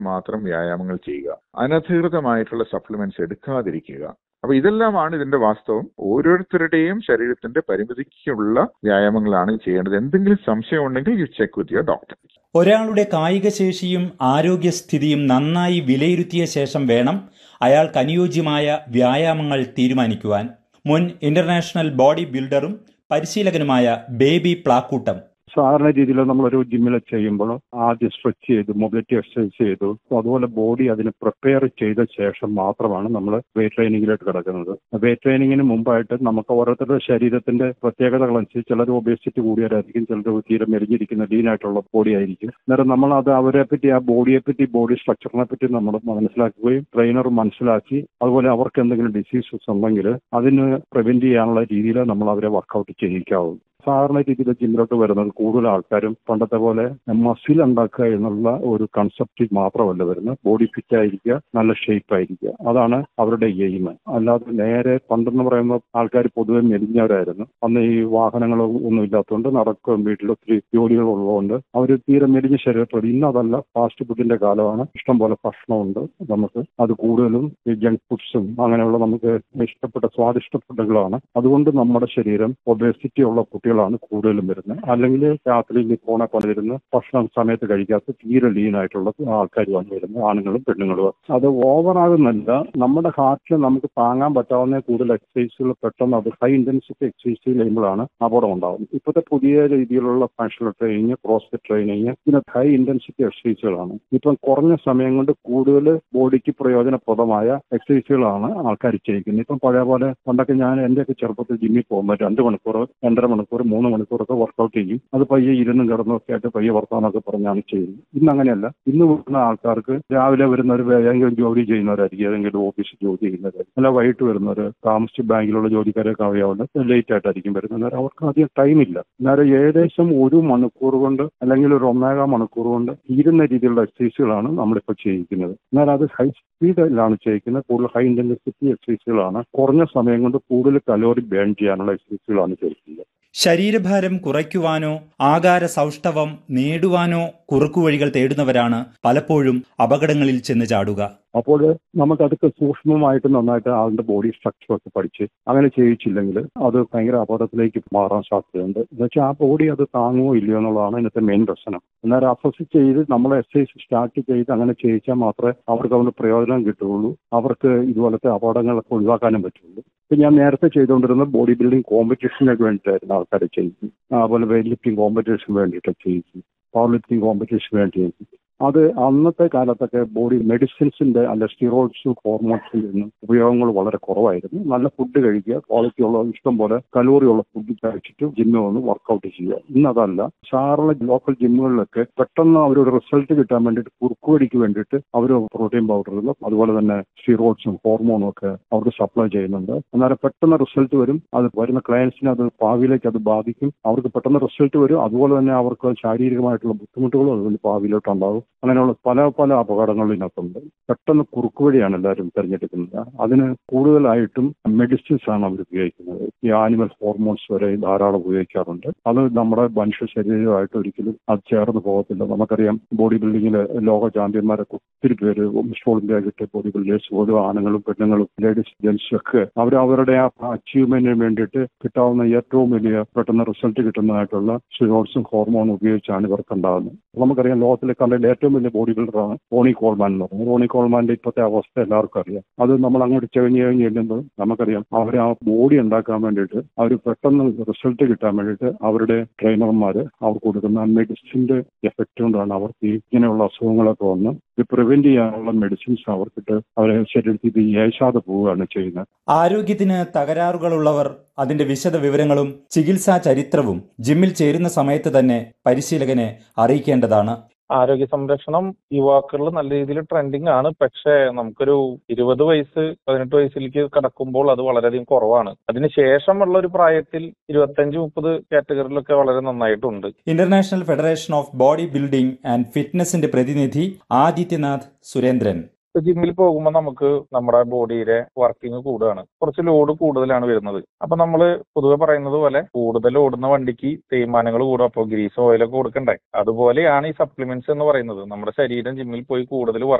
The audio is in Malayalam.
മാത്രം വ്യായാമങ്ങൾ ചെയ്യുക അനധികൃതമായിട്ടുള്ള സപ്ലിമെന്റ്സ് എടുക്കാതിരിക്കുക അപ്പൊ ഇതെല്ലാമാണ് ഇതിന്റെ വാസ്തവം ഓരോരുത്തരുടെയും ശരീരത്തിന്റെ പരിമിതിക്കുള്ള വ്യായാമങ്ങളാണ് ചെയ്യേണ്ടത് എന്തെങ്കിലും സംശയം ഉണ്ടെങ്കിൽ you check with your doctor ഒരാളുടെ കായികശേഷിയും ആരോഗ്യസ്ഥിതിയും നന്നായി വിലയിരുത്തിയ ശേഷം വേണം അയാൾക്ക് അനുയോജ്യമായ വ്യായാമങ്ങൾ തീരുമാനിക്കുവാൻ മുൻ ഇന്റർനാഷണൽ ബോഡി ബിൽഡറും പരിശീലകനുമായ ബേബി പ്ലാക്കൂട്ടം സാധാരണ രീതിയിൽ നമ്മളൊരു ജിമ്മിൽ ചെയ്യുമ്പോൾ ആദ്യം സ്ട്രെച്ച് ചെയ്തു മൊബിലിറ്റി എക്സസൈസ് ചെയ്തു അതുപോലെ ബോഡി അതിന് പ്രിപ്പയർ ചെയ്ത ശേഷം മാത്രമാണ് നമ്മൾ വെയിറ്റ് ട്രെയിനിങ്ങിലോട്ട് കിടക്കുന്നത് വെയിറ്റ് ട്രെയിനിങ്ങിന് മുമ്പായിട്ട് നമുക്ക് ഓരോരുത്തരുടെ ശരീരത്തിന്റെ പ്രത്യേകതകൾ അനുസരിച്ച് ചിലർ ഒബേസിറ്റി കൂടിയവരായിരിക്കും ചിലർ തീരെ മെലിഞ്ഞിരിക്കുന്ന ലീനായിട്ടുള്ള ബോഡി ആയിരിക്കും അന്നേരം നമ്മൾ അത് അവരെ പറ്റി ആ ബോഡിയെ പറ്റി ബോഡി സ്ട്രക്ചറിനെ പറ്റി നമ്മൾ മനസ്സിലാക്കുകയും ട്രെയിനർ മനസ്സിലാക്കി അതുപോലെ അവർക്ക് എന്തെങ്കിലും ഡിസീസസ് ഉണ്ടെങ്കിൽ അതിന് പ്രിവെന്റ് ചെയ്യാനുള്ള രീതിയിൽ നമ്മൾ അവരെ വർക്കൗട്ട് ചെയ്യിക്കാവും സാധാരണ രീതിയിൽ ജിമ്മിലോട്ട് വരുന്നത് കൂടുതൽ ആൾക്കാരും പണ്ടത്തെ പോലെ മസിൽ ഉണ്ടാക്കുക എന്നുള്ള ഒരു കൺസെപ്റ്റ് മാത്രമല്ല വരുന്നത് ബോഡി ഫിറ്റ് ആയിരിക്കുക നല്ല ഷേപ്പ് ആയിരിക്കുക അതാണ് അവരുടെ എയിം അല്ലാതെ നേരെ പണ്ടെന്ന് പറയുമ്പോൾ ആൾക്കാർ പൊതുവെ മെലിഞ്ഞവരായിരുന്നു അന്ന് ഈ വാഹനങ്ങളോ ഒന്നും ഇല്ലാത്തതുകൊണ്ട് നടക്കുകയും വീട്ടിൽ ഒത്തിരി ജോലികൾ ഉള്ളതുകൊണ്ട് അവർ തീരെ മെലിഞ്ഞ ശരീരത്തോട് ഇന്ന് അതല്ല ഫാസ്റ്റ് ഫുഡിന്റെ കാലമാണ് ഇഷ്ടംപോലെ ഭക്ഷണമുണ്ട് നമുക്ക് അത് കൂടുതലും ഈ ജങ്ക് ഫുഡ്സും അങ്ങനെയുള്ള നമുക്ക് ഇഷ്ടപ്പെട്ട സ്വാദിഷ്ട ഫുഡുകളാണ് അതുകൊണ്ട് നമ്മുടെ ശരീരം ഒബേസിറ്റി ഉള്ള കുട്ടികൾ കുട്ടികളാണ് കൂടുതലും വരുന്നത് അല്ലെങ്കിൽ രാത്രി ഫോണെ പോലെ വരുന്ന ഭക്ഷണം സമയത്ത് കഴിക്കാത്ത തീരെ ലീൻ ആയിട്ടുള്ള ആൾക്കാരുമാണ് വരുന്നത് ആണുങ്ങളും പെണ്ണുങ്ങളും അത് ഓവറാകുന്നല്ല നമ്മുടെ ഹാർട്ടിൽ നമുക്ക് താങ്ങാൻ പറ്റാവുന്ന കൂടുതൽ എക്സസൈസുകൾ പെട്ടെന്ന് അത് ഹൈ ഇന്റൻസിറ്റി എക്സസൈസ് ചെയ്യുമ്പോഴാണ് അപകടം ഉണ്ടാകുന്നത് ഇപ്പോഴത്തെ പുതിയ രീതിയിലുള്ള ഫങ്ഷണൽ ട്രെയിനിങ് ക്രോസ്ഫിറ്റ് ട്രെയിനിങ് പിന്നെ ഹൈ ഇന്റൻസിറ്റി എക്സസൈസുകളാണ് ഇപ്പം കുറഞ്ഞ സമയം കൊണ്ട് കൂടുതൽ ബോഡിക്ക് പ്രയോജനപ്രദമായ എക്സസൈസുകളാണ് ആൾക്കാർ ചെയ്യിക്കുന്നത് ഇപ്പം പഴയ പോലെ പണ്ടൊക്കെ ഞാൻ എന്റെയൊക്കെ ചെറുപ്പത്തിൽ ജിമ്മിൽ പോകുമ്പോൾ രണ്ട് മണിക്കൂർ രണ്ടര മണിക്കൂർ മൂന്ന് മണിക്കൂറൊക്കെ വർക്കൗട്ട് ചെയ്യും അത് പയ്യെ ഇരുന്നും കിടന്നും ഒക്കെ ആയിട്ട് പയ്യെ വർത്താനൊക്കെ പറഞ്ഞാണ് ചെയ്യുന്നത് ഇന്ന് അങ്ങനെയല്ല ഇന്ന് വരുന്ന ആൾക്കാർക്ക് രാവിലെ വരുന്നവർ ഏതെങ്കിലും ജോലി ചെയ്യുന്നവരായിരിക്കും ഏതെങ്കിലും ഓഫീസിൽ ജോലി ചെയ്യുന്നവരായിരിക്കും അല്ല വൈകിട്ട് വരുന്നവർ താമസിച്ച് ബാങ്കിലുള്ള ജോലിക്കാരൊക്കെ അറിയാവുന്ന ലേറ്റ് ആയിട്ടായിരിക്കും വരുന്നത് അവർക്ക് അധികം ടൈമില്ല അന്നേരം ഏകദേശം ഒരു മണിക്കൂർ കൊണ്ട് അല്ലെങ്കിൽ ഒരു ഒന്നേകാം മണിക്കൂർ കൊണ്ട് തീരുന്ന രീതിയിലുള്ള എക്സസൈസുകളാണ് നമ്മളിപ്പോൾ ചെയ്യിക്കുന്നത് എന്നാൽ അത് ഹൈ സ്പീഡിലാണ് ചെയ്യിക്കുന്നത് കൂടുതൽ ഹൈ ഇന്റൻസിറ്റി എക്സസൈസുകളാണ് കുറഞ്ഞ സമയം കൊണ്ട് കൂടുതൽ കലോറി ബേൺ ചെയ്യാനുള്ള എക്സസൈസുകളാണ് ചെയ്യിക്കുന്നത് ശരീരഭാരം കുറയ്ക്കുവാനോ ആകാര സൗഷ്ഠവം നേടുവാനോ കുറുക്കുവഴികൾ തേടുന്നവരാണ് പലപ്പോഴും അപകടങ്ങളിൽ ചെന്ന് ചാടുക അപ്പോൾ നമുക്കതൊക്കെ സൂക്ഷ്മമായിട്ട് നന്നായിട്ട് ആളുടെ ബോഡി സ്ട്രക്ചർ ഒക്കെ പഠിച്ച് അങ്ങനെ ചെയ്യിച്ചില്ലെങ്കിൽ അത് ഭയങ്കര അപകടത്തിലേക്ക് മാറാൻ സാധ്യതയുണ്ട് എന്ന് വെച്ചാൽ ആ ബോഡി അത് താങ്ങുമോ ഇല്ലയോ എന്നുള്ളതാണ് ഇന്നത്തെ മെയിൻ പ്രശ്നം എന്നാൽ അസസ് ചെയ്ത് നമ്മൾ എക്സസൈസ് സ്റ്റാർട്ട് ചെയ്ത് അങ്ങനെ ചെയ്യിച്ചാൽ മാത്രമേ അവർക്ക് അതുകൊണ്ട് പ്രയോജനം കിട്ടുകയുള്ളൂ അവർക്ക് ഇതുപോലത്തെ അപകടങ്ങളൊക്കെ ഒഴിവാക്കാനും പറ്റുള്ളൂ ഇപ്പം ഞാൻ നേരത്തെ ചെയ്തുകൊണ്ടിരുന്ന ബോഡി ബിൽഡിംഗ് കോമ്പറ്റീഷനൊക്കെ വേണ്ടിയിട്ടായിരുന്നു ആൾക്കാരെ ചെയ്യിക്കും അതുപോലെ വെയിറ്റ് ലിഫ്റ്റിംഗ് കോമ്പറ്റീഷൻ വേണ്ടിയിട്ട് ചെയ്യിക്കും പവർ ലിഫ്റ്റിംഗ് കോമ്പറ്റീഷൻ വേണ്ടി ചെയ്യിക്കും അത് അന്നത്തെ കാലത്തൊക്കെ ബോഡി മെഡിസിൻസിന്റെ അല്ല സ്റ്റിറോയിഡ്സും ഹോർമോൺസിന്റെ ഒന്നും ഉപയോഗങ്ങൾ വളരെ കുറവായിരുന്നു നല്ല ഫുഡ് കഴിക്കുക ക്വാളിറ്റി ഉള്ള ഇഷ്ടം പോലെ കലോറി ഉള്ള ഫുഡ് കഴിച്ചിട്ട് ജിമ്മിൽ വന്ന് വർക്കൗട്ട് ചെയ്യുക ഇന്നതല്ല സാധാരണ ലോക്കൽ ജിമ്മുകളിലൊക്കെ പെട്ടെന്ന് അവരൊരു റിസൾട്ട് കിട്ടാൻ വേണ്ടിയിട്ട് കുറുക്കുവടിക്ക് വേണ്ടിയിട്ട് അവർ പ്രോട്ടീൻ പൗഡറുകളും അതുപോലെ തന്നെ സ്റ്റിറോയിഡ്സും ഹോർമോണും ഒക്കെ അവർക്ക് സപ്ലൈ ചെയ്യുന്നുണ്ട് അന്നേരം പെട്ടെന്ന് റിസൾട്ട് വരും അത് വരുന്ന ക്ലയൻസിന് അത് ഭാവിയിലേക്ക് അത് ബാധിക്കും അവർക്ക് പെട്ടെന്ന് റിസൾട്ട് വരും അതുപോലെ തന്നെ അവർക്ക് ശാരീരികമായിട്ടുള്ള ബുദ്ധിമുട്ടുകളും അതുകൊണ്ട് ഭാവിയിലോട്ടുണ്ടാകും അങ്ങനെയുള്ള പല പല അപകടങ്ങളും ഇതിനകത്തുണ്ട് പെട്ടെന്ന് കുറുക്ക് വഴിയാണ് എല്ലാവരും തിരഞ്ഞെടുക്കുന്നത് അതിന് കൂടുതലായിട്ടും മെഡിസിൻസ് ആണ് അവർ ഉപയോഗിക്കുന്നത് ഈ ആനിമൽ ഹോർമോൺസ് വരെ ധാരാളം ഉപയോഗിക്കാറുണ്ട് അത് നമ്മുടെ മനുഷ്യ ശരീരമായിട്ട് ഒരിക്കലും അത് ചേർന്ന് പോകത്തില്ല നമുക്കറിയാം ബോഡി ബിൽഡിങ്ങിൽ ലോക ചാമ്പ്യന്മാരൊക്കെ ഒത്തിരി പേര് മിസ്റ്റർ ഒളിമ്പിയ കിട്ടിയ ബോഡി ബിൽഡേഴ്സ് പോലും ആണുങ്ങളും പെണ്ണുങ്ങളും ലേഡീസ് ജെൻസും ഒക്കെ അവർ അവരുടെ ആ അച്ചീവ്മെന്റിന് വേണ്ടിയിട്ട് കിട്ടാവുന്ന ഏറ്റവും വലിയ പെട്ടെന്ന് റിസൾട്ട് കിട്ടുന്നതായിട്ടുള്ള സ്റ്റിറോയിഡ്സും ഹോർമോണും ഉപയോഗിച്ചാണ് ഇവർക്ക് ഉണ്ടാകുന്നത് നമുക്കറിയാം ലോകത്തിലെ കണ്ടതിൽ ഏറ്റവും വലിയ ബോഡി ബിൽഡറാണ് റോണി കോൾമാൻ എന്ന് പറയുന്നത് റോണി കോൾമാന്റെ ഇപ്പോഴത്തെ അവസ്ഥ എല്ലാവർക്കും അറിയാം അത് നമ്മൾ അങ്ങോട്ട് ചെവിഞ്ഞ് കഴിഞ്ഞ് ചെല്ലുമ്പോൾ നമുക്കറിയാം അവർ ആ ബോഡി ഉണ്ടാക്കാൻ വേണ്ടിയിട്ട് അവർ പെട്ടെന്ന് റിസൾട്ട് കിട്ടാൻ വേണ്ടിയിട്ട് അവരുടെ ട്രെയിനർമാർ അവർക്ക് കൊടുക്കുന്ന മെഡിസിന്റെ എഫക്റ്റ് കൊണ്ടാണ് അവർക്ക് ഈ ഇങ്ങനെയുള്ള അസുഖങ്ങളൊക്കെ വന്ന് ഇത് പ്രിവെന്റ് ചെയ്യാനുള്ള മെഡിസിൻസ് അവർക്കിട്ട് അവരെ ശരീരത്തിൽ ഇത് ഏശാതെ പോവുകയാണ് ചെയ്യുന്നത് ആരോഗ്യത്തിന് തകരാറുകളുള്ളവർ അതിന്റെ വിശദ വിവരങ്ങളും ചികിത്സാ ചരിത്രവും ജിമ്മിൽ ചേരുന്ന സമയത്ത് തന്നെ പരിശീലകനെ അറിയിക്കേണ്ടതാണ് ആരോഗ്യ സംരക്ഷണം യുവാക്കളിൽ നല്ല രീതിയിൽ ട്രെൻഡിങ് ആണ് പക്ഷേ നമുക്കൊരു ഇരുപത് വയസ്സ് പതിനെട്ട് വയസ്സിലേക്ക് കടക്കുമ്പോൾ അത് വളരെയധികം കുറവാണ് അതിന് ശേഷമുള്ള ഒരു പ്രായത്തിൽ ഇരുപത്തഞ്ച് മുപ്പത് കാറ്റഗറിയിലൊക്കെ വളരെ നന്നായിട്ടുണ്ട് international federation of body building and ഫിറ്റ്നസിന്റെ പ്രതിനിധി ആദിത്യനാഥ് സുരേന്ദ്രൻ ഇപ്പൊ ജിമ്മിൽ പോകുമ്പോൾ നമുക്ക് നമ്മുടെ ബോഡിയുടെ വർക്കിംഗ് കൂടുകയാണ് കുറച്ച് ലോഡ് കൂടുതലാണ് വരുന്നത് അപ്പൊ നമ്മൾ പൊതുവെ പറയുന്നത് പോലെ കൂടുതൽ ഓടുന്ന വണ്ടിക്ക് തേയ്മാനങ്ങൾ കൂടും അപ്പോൾ ഗ്രീസ് ഓയിലൊക്കെ കൊടുക്കണ്ടേ അതുപോലെയാണ് ഈ സപ്ലിമെന്റ്സ് എന്ന് പറയുന്നത് നമ്മുടെ ശരീരം ജിമ്മിൽ പോയി കൂടുതൽ